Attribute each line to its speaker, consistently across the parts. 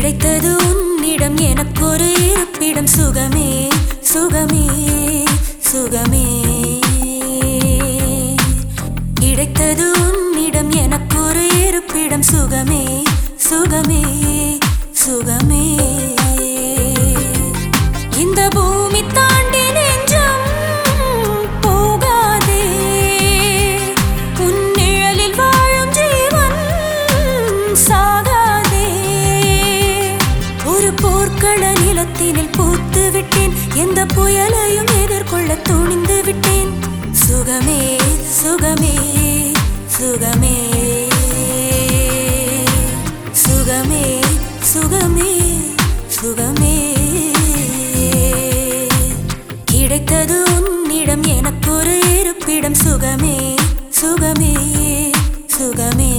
Speaker 1: கிடைத்தது உன்னிடம் எனக்கொரு இருப்பிடம் சுகமே சுகமே சுகமே கிடைத்தது உன்னிடம் எனக்கொரு இருப்பிடம் சுகமே சுகமே சுகமே இந்த பூமி தாண்டி நெஞ்சம் போகாதே உன் நிழலில் வாழும் ஜீவன் சாகாதே ஒரு போர்க்கள நிலத்தினில் பூத்து விட்டேன் எந்த புயலையும் எதிர்கொள்ள துணிந்து விட்டேன் சுகமே சுகமே சுகமே சுகமே சுகமே சுகமே கிடைத்தது உன்னிடம் எனக்கொரு இருப்பிடம் சுகமே சுகமே சுகமே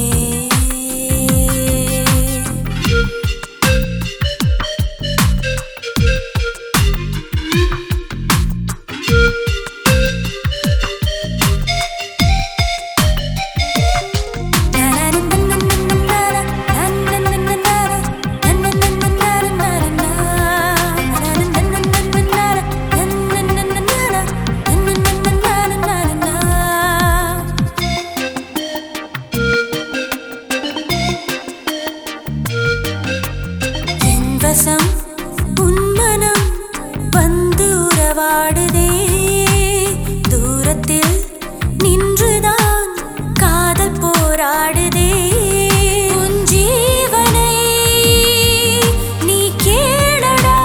Speaker 1: என் வசம் உன் மனம் வந்து உறவாடுதே தூரத்தில் நின்றுதான் காதல் போராடுதே உன் ஜீவனை நீ கேளடா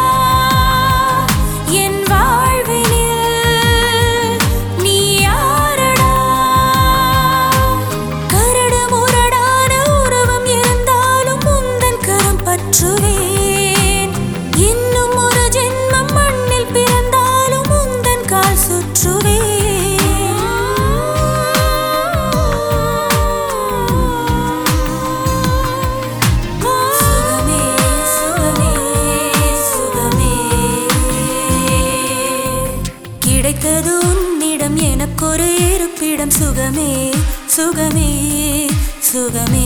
Speaker 1: என் வாழ்வினில் நீ யாரடா கரடு முரடான உருவம் இருந்தாலும் உந்தன் கரம் பற்றுவேன் இன்னும் ஒரு ஜென்மம் மண்ணில் பிறந்தாலும் உந்தன் கால் சுற்றுவேன் சுகமே சுகமே சுகமே கிடைத்தது உன்னிடம் எனக்கொரு இருப்பிடம் சுகமே சுகமே சுகமே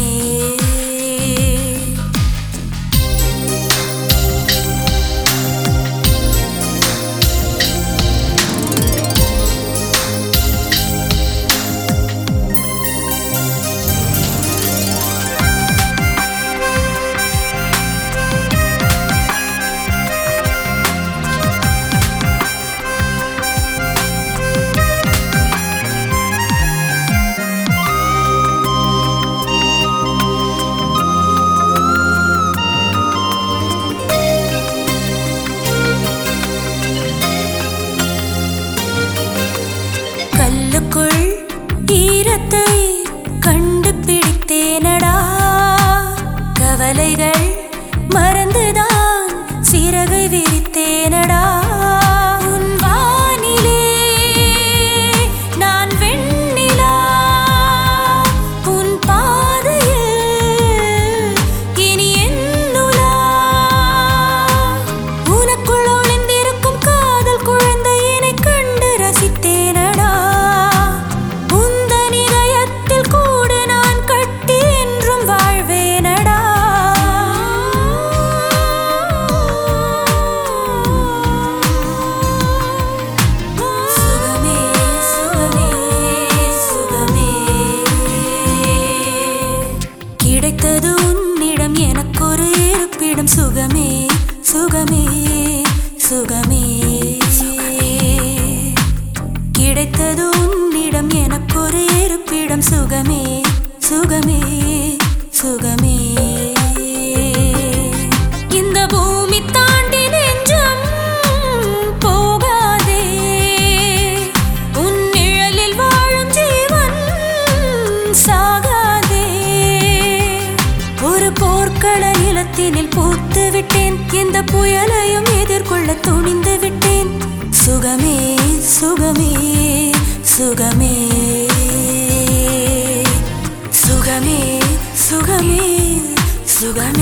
Speaker 1: கல்லுக்குள் ஈரத்தை கண்டுபிடித்தேனடா கவலைகள் மறந்துதான் சிறகை விரித்தேனடா உன் வானிலே நான் வெண்ணிலா உன் பாதையில் இனி என்னுலா உனக்குள் ஒளிந்திருக்கும் காதல் குழந்தையினை கண்டு ரசித்தேனடா உந்தன் இதயத்தில் கூட நான் கட்டி என்றும் வாழ்வேனடா சுகமே சுகமே சுகமே கிடைத்தது உன்னிடம் எனக்கொரு இருப்பிடம் சுகமே சுகமே சுகமே கிடைத்தது உன்னிடம் எனக்கொரு இருப்பிடம் சுகமே சுகமே சுகமே இந்த பூமி தாண்டி நெஞ்சம் போகாதே உன் நிழலில் வாழும் ஜீவன் சாகாதே ஒரு போர்க்கள நிலத்தினில் பூத்து விட்டேன் எந்த புயலையும் எதிர்கொள்ள துணிந்து விட்டேன் சுகமே சுகமே சுகமே சுகமே சுகமே சுகமே